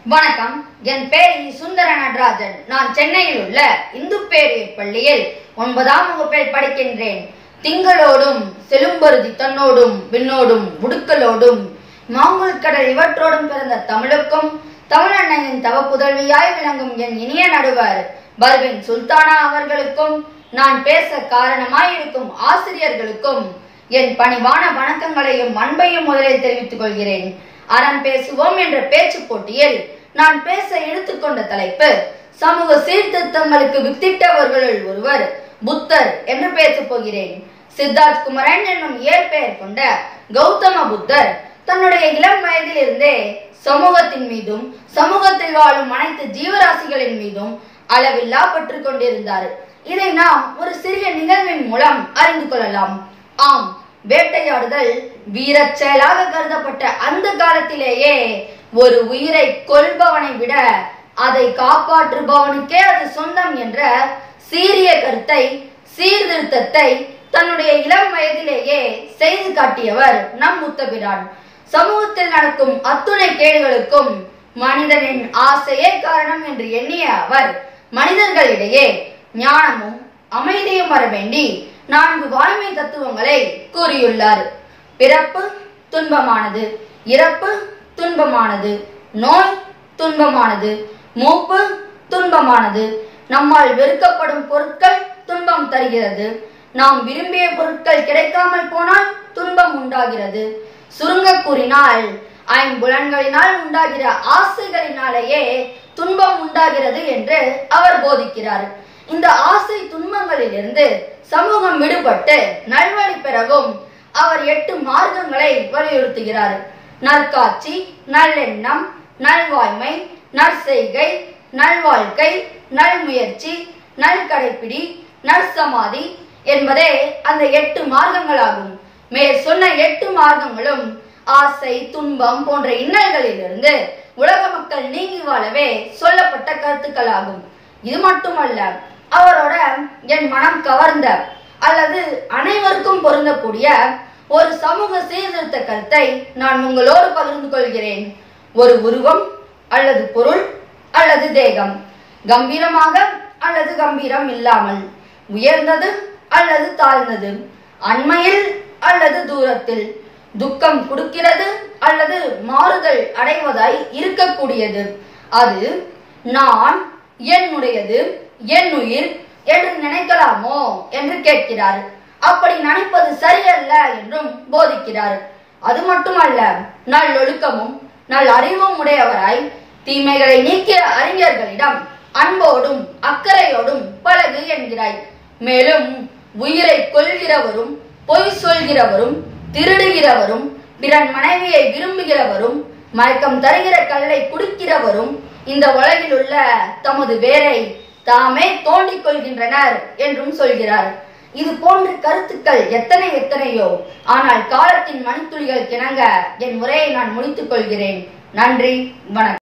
வணக்கம் என் பெயர் இ. சுந்தர நடராஜன் நான் சென்னையில் உள்ள இந்து பேரியர் பள்ளியில் ஒன்பதாம் வகுப்பில் படிக்கின்றேன் திங்களோடும் செலும்பருதி தன்னோடும் விண்ணோடும் உடுக்கலோடும் மாங்குள் கடல் இவற்றோடும் பிறந்த தமிழுக்கும் தமிழன்னையின் தவ புதல்வியாய் விளங்கும் என் இனிய நடுவர் பர்வின் சுல்தானா அவர்களுக்கும் நான் பேச காரணமாயிருக்கும் ஆசிரியர்களுக்கும் என் பணிவான வணக்கங்களையும் அன்பையும் முதலில் தெரிவித்துக் கொள்கிறேன் அறம் பேசுவோம் என்ற பேச்சு போட்டியில் நான் பேச எடுத்துக்கொண்ட தலைப்பு சமூக சீர்திருத்தங்களுக்கு வித்திட்டவர்களுள் ஒருவர் புத்தர் என்று பேசப் போகிறேன் சித்தார்த் குமரன் என்னும் இயற்பெயர் கொண்ட கௌதம புத்தர் தன்னுடைய இளம் வயதில் இருந்தே சமூகத்தின் மீதும் சமூகத்தில் வாழும் அனைத்து ஜீவராசிகளின் மீதும் அளவில்லா பற்று கொண்டிருந்தார் இதை நாம் ஒரு சிறிய நிகழ்வின் மூலம் அறிந்து கொள்ளலாம் ஆம் வேட்டையாடுதல் வீரச் செயலாக கருதப்பட்ட அந்த காலத்திலேயே ஒரு உயிரை கொல்பவனை விட அதை காப்பாற்றுபவனுக்கே அது சொந்தம் என்ற சீரிய கருத்தை சீர்திருத்தத்தை தன்னுடைய இளம் வயதிலேயே செய்து காட்டியவர் நம் முத்தபிரான் சமூகத்தில் நடக்கும் அத்துணை கேடுகளுக்கும் மனிதனின் ஆசையே காரணம் என்று எண்ணிய அவர் மனிதர்களிடையே ஞானமும் அமைதியும் வர வேண்டி நான்கு வாய்மை தத்துவங்களை கூறியுள்ளார் பிறப்பு துன்பமானது இறப்பு துன்பமானது நோய் துன்பமானது மூப்பு துன்பமானது நம்மால் வெறுக்கப்படும் பொருட்கள் துன்பம் தருகிறது நாம் விரும்பிய பொருட்கள் கிடைக்காமல் போனால் துன்பம் உண்டாகிறது சுருங்க கூறினால் ஐம்புலன்களினால் உண்டாகிற ஆசைகளினாலேயே துன்பம் உண்டாகிறது என்று அவர் போதிக்கிறார் இந்த ஆசை துன்பங்களிலிருந்து சமூகம் விடுபட்டு நல்வழி பெறவும் அவர் எட்டு மார்க்கங்களை வலியுறுத்துகிறார் நற்காட்சி நல்லெண்ணம் நல்வாய்மை நற்செய்கை நல்வாழ்க்கை நல்முயற்சி நல்கடைப்பிடி நற்சமாதி என்பதே அந்த எட்டு மார்க்கங்களாகும் மேற் சொன்ன எட்டு மார்க்கங்களும் ஆசை துன்பம் போன்ற இன்னல்களிலிருந்து உலக மக்கள் நீங்கி வாழவே சொல்லப்பட்ட கருத்துக்களாகும் இது மட்டுமல்ல அவரோட என் மனம் கவர்ந்த அல்லது அனைவருக்கும் பொருந்தக்கூடிய ஒரு சமூக சீர்திருத்த கருத்தை நான் உங்களோடு பகிர்ந்து கொள்கிறேன் ஒரு உருவம் அல்லது பொருள் அல்லது தேகம் கம்பீரமாக அல்லது கம்பீரம் இல்லாமல் உயர்ந்தது அல்லது தாழ்ந்தது அண்மையில் அல்லது தூரத்தில் துக்கம் கொடுக்கிறது அல்லது மாறுதல் அடைவதாய் இருக்கக்கூடியது அது நான் என்னுடையது என் உயிர் என்று நினைக்கலாமோ என்று கேட்கிறார் அப்படி நினைப்பது சரியல்ல என்றும் போதிக்கிறார் அது மட்டுமல்ல நல்லொழுக்கமும் நல் அறிவும் உடையவராய் தீமைகளை நீக்கிய அறிஞர்களிடம் அன்போடும் அக்கறையோடும் பழகு என்கிறாய் மேலும் உயிரை கொள்கிறவரும் பொய் சொல்கிறவரும் திருடுகிறவரும் பிறன் மனைவியை விரும்புகிறவரும் மயக்கம் தருகிற கல்லை குடிக்கிறவரும் இந்த உலகில் உள்ள தமது வேரை தாமே தோண்டிக் கொள்கின்றனர் என்றும் சொல்கிறார் இது போன்ற கருத்துக்கள் எத்தனை எத்தனையோ ஆனால் காலத்தின் மணித்துளிகள் கிணங்க என் உரையை நான் முடித்துக் கொள்கிறேன் நன்றி வணக்கம்